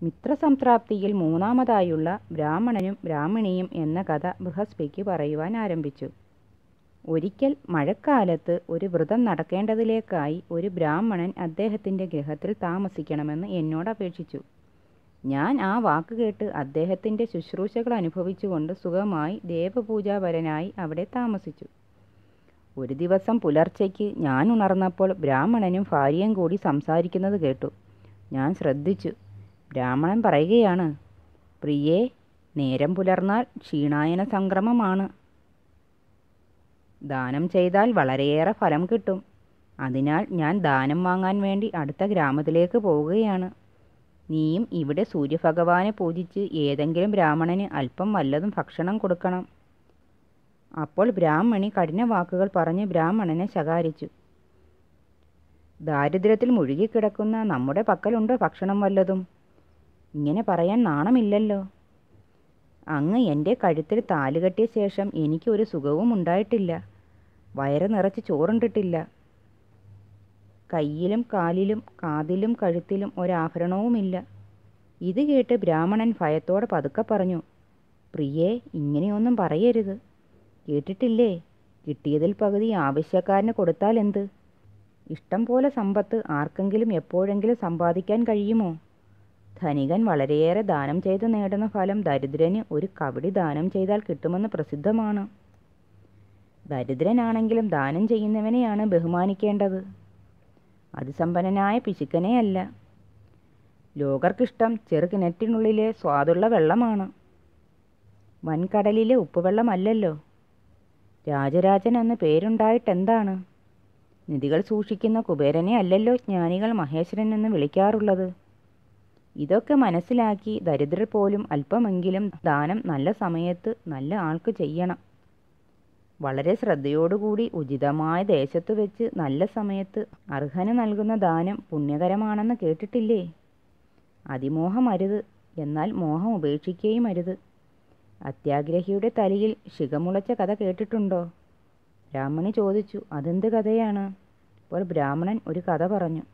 മിത്രസംപ്രാപ്തിയിൽ മൂന്നാമതായുള്ള ബ്രാഹ്മണനും ബ്രാഹ്മണിയും എന്ന കഥ ബൃഹസ്പതിക്ക് പറയുവാൻ ആരംഭിച്ചു ഒരിക്കൽ മഴക്കാലത്ത് ഒരു വ്രതം നടക്കേണ്ടതിലേക്കായി ഒരു ബ്രാഹ്മണൻ അദ്ദേഹത്തിൻ്റെ ഗൃഹത്തിൽ താമസിക്കണമെന്ന് എന്നോട് അപേക്ഷിച്ചു ഞാൻ ആ വാക്ക് കേട്ട് അദ്ദേഹത്തിൻ്റെ ശുശ്രൂഷകൾ അനുഭവിച്ചുകൊണ്ട് സുഖമായി ദേവപൂജാപരനായി അവിടെ താമസിച്ചു ഒരു ദിവസം പുലർച്ചയ്ക്ക് ഞാൻ ഉണർന്നപ്പോൾ ബ്രാഹ്മണനും ഭാര്യയും കൂടി സംസാരിക്കുന്നത് കേട്ടു ഞാൻ ശ്രദ്ധിച്ചു ബ്രാഹ്മണൻ പറയുകയാണ് പ്രിയേ നേരം പുലർന്നാൽ ക്ഷീണായന സംക്രമമാണ് ദാനം ചെയ്താൽ വളരെയേറെ ഫലം കിട്ടും അതിനാൽ ഞാൻ ദാനം വാങ്ങാൻ വേണ്ടി അടുത്ത ഗ്രാമത്തിലേക്ക് പോവുകയാണ് നീയും ഇവിടെ സൂര്യഭഗവാനെ പൂജിച്ച് ഏതെങ്കിലും ബ്രാഹ്മണന് അല്പം വല്ലതും ഭക്ഷണം കൊടുക്കണം അപ്പോൾ ബ്രാഹ്മണി കഠിന വാക്കുകൾ പറഞ്ഞ് ബ്രാഹ്മണനെ ശകാരിച്ചു ദാരിദ്ര്യത്തിൽ മുഴുകിക്കിടക്കുന്ന നമ്മുടെ പക്കലുണ്ടോ ഭക്ഷണം വല്ലതും ഇങ്ങനെ പറയാൻ നാണമില്ലല്ലോ അങ്ങ് എൻ്റെ കഴുത്തിൽ താലുകെട്ടിയ ശേഷം എനിക്കൊരു സുഖവും ഉണ്ടായിട്ടില്ല വയറ് നിറച്ച് ചോറുണ്ടിട്ടില്ല കയ്യിലും കാലിലും കാതിലും കഴുത്തിലും ഒരാഭരണവുമില്ല ഇത് കേട്ട് ബ്രാഹ്മണൻ ഭയത്തോടെ പതുക്കെ പറഞ്ഞു പ്രിയേ ഇങ്ങനെയൊന്നും പറയരുത് കേട്ടിട്ടില്ലേ കിട്ടിയതിൽ പകുതി ആവശ്യക്കാരന് കൊടുത്താൽ എന്ത് ഇഷ്ടം പോലെ സമ്പത്ത് ആർക്കെങ്കിലും എപ്പോഴെങ്കിലും സമ്പാദിക്കാൻ കഴിയുമോ ധനികൻ വളരെയേറെ ദാനം ചെയ്ത് നേടുന്ന ഫലം ദരിദ്രന് ഒരു കവടി ദാനം ചെയ്താൽ കിട്ടുമെന്ന് പ്രസിദ്ധമാണ് ദരിദ്രനാണെങ്കിലും ദാനം ചെയ്യുന്നവനെയാണ് ബഹുമാനിക്കേണ്ടത് അതിസമ്പന്നനായ പിശുക്കനെയല്ല ലോകർക്കിഷ്ടം ചെറുകിണറ്റിനുള്ളിലെ സ്വാദുള്ള വെള്ളമാണ് വൻകടലിലെ ഉപ്പുവെള്ളമല്ലല്ലോ രാജരാജൻ എന്ന് പേരുണ്ടായിട്ടെന്താണ് നിധികൾ സൂക്ഷിക്കുന്ന കുബേരനെ അല്ലല്ലോ ജ്ഞാനികൾ മഹേശ്വരൻ എന്ന് വിളിക്കാറുള്ളത് ഇതൊക്കെ മനസ്സിലാക്കി ദരിദ്രർ പോലും അല്പമെങ്കിലും ദാനം നല്ല സമയത്ത് നല്ല ആൾക്ക് ചെയ്യണം വളരെ ശ്രദ്ധയോടുകൂടി ഉചിതമായ ദേശത്ത് വെച്ച് നല്ല സമയത്ത് അർഹന് നൽകുന്ന ദാനം പുണ്യകരമാണെന്ന് കേട്ടിട്ടില്ലേ അതിമോഹം അരുത് എന്നാൽ മോഹം ഉപേക്ഷിക്കുകയും അരുത് അത്യാഗ്രഹിയുടെ തലയിൽ ശിഖമുളച്ച കഥ കേട്ടിട്ടുണ്ടോ ബ്രാഹ്മണി ചോദിച്ചു അതെന്ത് കഥയാണ് അപ്പോൾ ബ്രാഹ്മണൻ ഒരു കഥ പറഞ്ഞു